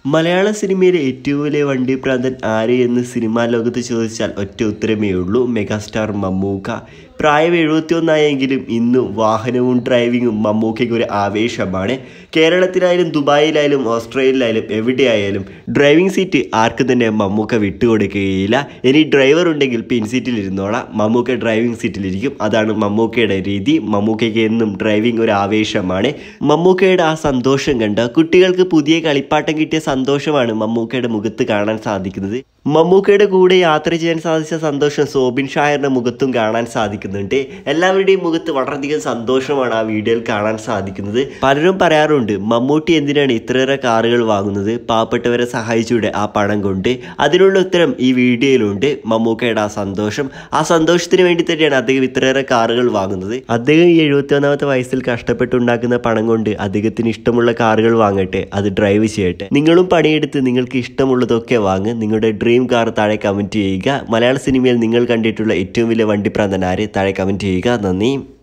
മലയാള സിനിമയിലെ ഏറ്റവും വലിയ വണ്ടി പ്രാന്തൻ ആര് എന്ന് സിനിമാ ലോകത്ത് ചോദിച്ചാൽ ഒറ്റ ഉത്തരമേ ഉള്ളൂ മെഗാസ്റ്റാർ മമ്മൂക്ക പ്രായം എഴുപത്തിയൊന്നായെങ്കിലും ഇന്നും വാഹനവും ഡ്രൈവിങ്ങും മമ്മൂക്കയ്ക്ക് ഒരു ആവേശമാണ് കേരളത്തിലായാലും ദുബായിലായാലും ഓസ്ട്രേലിയയിലായാലും എവിടെയായാലും ഡ്രൈവിംഗ് സീറ്റ് ആർക്കും തന്നെ മമ്മൂക്ക വിട്ടുകൊടുക്കുകയില്ല ഇനി ഡ്രൈവർ ഉണ്ടെങ്കിൽ പിൻ സീറ്റിൽ ഇരുന്നോളാം മമ്മൂക്ക ഡ്രൈവിംഗ് സീറ്റിലിരിക്കും അതാണ് മമ്മൂക്കയുടെ രീതി മമ്മൂക്കയ്ക്ക് എന്നും ഡ്രൈവിംഗ് ഒരു ആവേശമാണ് മമ്മൂക്കയുടെ ആ സന്തോഷം കണ്ട കുട്ടികൾക്ക് പുതിയ കളിപ്പാട്ടം കിട്ടിയ സന്തോഷമാണ് മമ്മൂക്കയുടെ മുഖത്ത് കാണാൻ സാധിക്കുന്നത് മമ്മൂക്കയുടെ കൂടെ യാത്ര ചെയ്യാൻ സാധിച്ച സന്തോഷം സോബിൻ ഷായറിന്റെ മുഖത്തും കാണാൻ സാധിക്കുന്നുണ്ട് എല്ലാവരുടെയും മുഖത്ത് വളരെയധികം സന്തോഷമാണ് ആ വീഡിയോയിൽ കാണാൻ സാധിക്കുന്നത് പലരും പറയാറുണ്ട് മമ്മൂട്ടി എന്തിനാണ് ഇത്രയേറെ കാറുകൾ വാങ്ങുന്നത് പാവപ്പെട്ടവരെ സഹായിച്ചൂടെ ആ പണം കൊണ്ട് അതിനുള്ള ഉത്തരം ഈ വീഡിയോയിലുണ്ട് മമ്മൂക്കയുടെ ആ സന്തോഷം ആ സന്തോഷത്തിന് വേണ്ടി തന്നെയാണ് അദ്ദേഹം ഇത്രയേറെ കാറുകൾ വാങ്ങുന്നത് അദ്ദേഹം ഈ എഴുപത്തി ഒന്നാമത്തെ വയസ്സിൽ കഷ്ടപ്പെട്ടുണ്ടാക്കുന്ന പണം കൊണ്ട് അദ്ദേഹത്തിന് ഇഷ്ടമുള്ള കാറുകൾ വാങ്ങട്ടെ അത് ഡ്രൈവ് ചെയ്യട്ടെ നിങ്ങളും പണിയെടുത്ത് നിങ്ങൾക്ക് ഇഷ്ടമുള്ളതൊക്കെ വാങ്ങ് നിങ്ങളുടെ ഡ്രീം കാർ താഴെ കമൻറ്റ് ചെയ്യുക മലയാള സിനിമയിൽ നിങ്ങൾ കണ്ടിട്ടുള്ള ഏറ്റവും വലിയ വണ്ടി പ്രാന്തൻ ആര് താഴെ കമൻറ്റ് ചെയ്യുക നന്ദി